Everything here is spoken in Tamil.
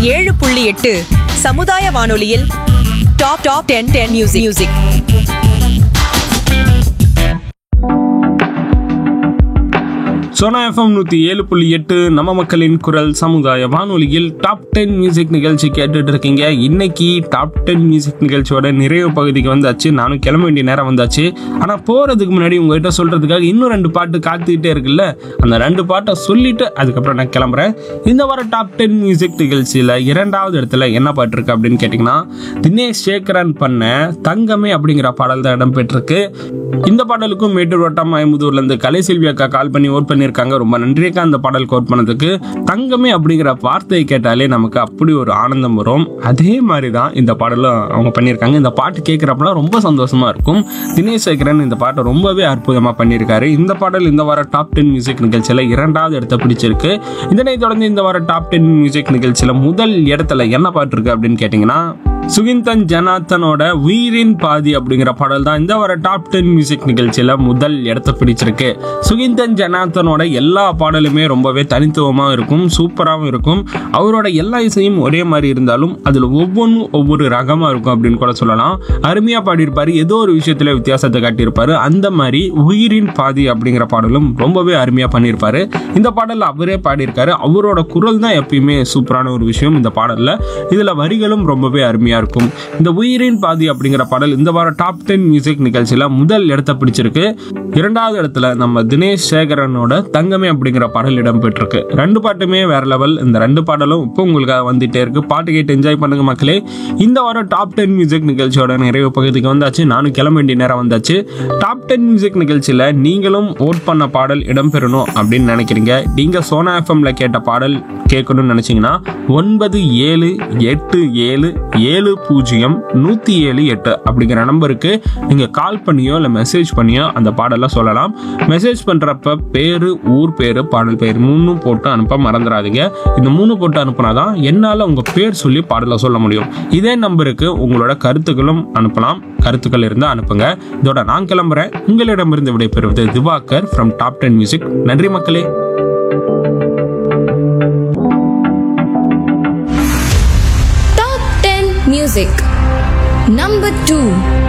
ஏழு புள்ளி எட்டு சமுதாய வானொலியில் top top ten ten music music Sona FM நூற்றி ஏழு புள்ளி எட்டு நம்ம மக்களின் குரல் சமுதாய வானொலியில் டாப் டென் மியூசிக் நிகழ்ச்சி கேட்டுட்டு இருக்கீங்க இன்னைக்கு டாப் டென் மியூசிக் நிகழ்ச்சியோட நிறைவு பகுதிக்கு வந்தாச்சு நானும் கிளம்ப வேண்டிய நேரம் வந்தாச்சு ஆனால் போகிறதுக்கு முன்னாடி உங்ககிட்ட சொல்கிறதுக்காக இன்னும் ரெண்டு பாட்டு காத்துக்கிட்டே இருக்குல்ல அந்த ரெண்டு பாட்டை சொல்லிட்டு அதுக்கப்புறம் நான் கிளம்புறேன் இந்த வார டாப் டென் மியூசிக் நிகழ்ச்சியில் இரண்டாவது இடத்துல என்ன பாட்டு இருக்கு அப்படின்னு கேட்டிங்கன்னா தினேஷ் சேகரன் பண்ண தங்கமே அப்படிங்கிற பாடல் தான் இடம்பெற்றிருக்கு இந்த பாடலுக்கும் மேட்டூர் வட்டம் ஐம்பதூர்லேருந்து கலைசெல்வி அக்கா கால் பண்ணி ஓட் பண்ணியிருக்காங்க ரொம்ப நன்றி அக்கா அந்த பாடல் கோட் பண்ணதுக்கு தங்கமே அப்படிங்கிற வார்த்தையை கேட்டாலே நமக்கு அப்படி ஒரு ஆனந்தம் வரும் அதே மாதிரி தான் இந்த பாடலும் அவங்க பண்ணியிருக்காங்க இந்த பாட்டு கேட்குறப்பலாம் ரொம்ப சந்தோஷமா இருக்கும் தினேஷ் சேகரன் இந்த பாட்டை ரொம்பவே அற்புதமாக பண்ணியிருக்காரு இந்த பாடல் இந்த வார டாப் டென் மியூசிக் நிகழ்ச்சியில் இரண்டாவது இடத்த பிடிச்சிருக்கு இதனைத் தொடர்ந்து இந்த வார டாப் டென் மியூசிக் நிகழ்ச்சியில் முதல் இடத்துல என்ன பாட்டு இருக்கு அப்படின்னு கேட்டிங்கன்னா சுகிந்தன் ஜனாத்தனோட உயிரின் பாதி அப்படிங்கிற பாடல் தான் இந்த வர டாப் டென் மியூசிக் நிகழ்ச்சியில முதல் இடத்த பிடிச்சிருக்கு சுகிந்தன் ஜனாத்தனோட எல்லா பாடலுமே ரொம்பவே தனித்துவமாக இருக்கும் சூப்பராகவும் இருக்கும் அவரோட எல்லா இசையும் ஒரே மாதிரி இருந்தாலும் அதில் ஒவ்வொன்றும் ஒவ்வொரு ரகமாக இருக்கும் அப்படின்னு கூட சொல்லலாம் அருமையாக பாடியிருப்பாரு ஏதோ ஒரு விஷயத்தில் வித்தியாசத்தை காட்டியிருப்பாரு அந்த மாதிரி உயிரின் பாதி அப்படிங்கிற பாடலும் ரொம்பவே அருமையாக பண்ணியிருப்பாரு இந்த பாடலில் அவரே பாடியிருக்காரு அவரோட குரல் தான் எப்பயுமே சூப்பரான ஒரு விஷயம் இந்த பாடலில் இதில் வரிகளும் ரொம்பவே அருமையாக இருக்கும் இந்த உயிரின் பாதி அப்படிங்கிற பாடல் இந்த வாரம் டாப் டென் மியூசிக் நிகழ்ச்சியில் முதல் இடத்த பிடிச்சிருக்கு இரண்டாவது இடத்துல நம்ம தினேஷ் சேகரனோட தங்கமே அப்படிங்கிற பாடல் இடம்பெற்றிருக்கு ரெண்டு பாட்டுமே வேற லெவல் இந்த ரெண்டு பாடலும் இப்போ உங்களுக்காக வந்துட்டே இருக்கு பாட்டு கேட்டு என்ஜாய் பண்ணுங்க மக்களே இந்த வாரம் டாப் டென் மியூசிக் நிகழ்ச்சியோட நிறைவு பகுதிக்கு வந்தாச்சு நானும் கிளம்ப வேண்டிய நேரம் வந்தாச்சு டாப் டென் மியூசிக் நிகழ்ச்சியில் நீங்களும் ஓட் பண்ண பாடல் இடம்பெறணும் அப்படின்னு நினைக்கிறீங்க நீங்க சோனா எஃப்எம்ல கேட்ட பாடல் கேட்கணும்னு நினைச்சீங்கன்னா ஒன்பது ஏழு எட்டு ஏழு ஏழு பூஜ்ஜியம் நூற்றி ஏழு எட்டு அப்படிங்கிற நம்பருக்கு நீங்கள் கால் பண்ணியோ இல்லை மெசேஜ் பண்ணியோ அந்த பாடலை சொல்லலாம் மெசேஜ் பண்ணுறப்ப பேர் ஊர் பேர் பாடல் பேர் மூணும் போட்டு அனுப்ப மறந்துடாதீங்க இந்த மூணு போட்டு அனுப்புனா தான் என்னால் உங்கள் பேர் சொல்லி பாடலை சொல்ல முடியும் இதே நம்பருக்கு உங்களோட கருத்துக்களும் அனுப்பலாம் கருத்துக்கள் இருந்தால் அனுப்புங்க இதோட நான் கிளம்புறேன் உங்களிடமிருந்து விடைபெறுவது Diwakar from top ten music நன்றி மக்களே Top 10 Music Number 2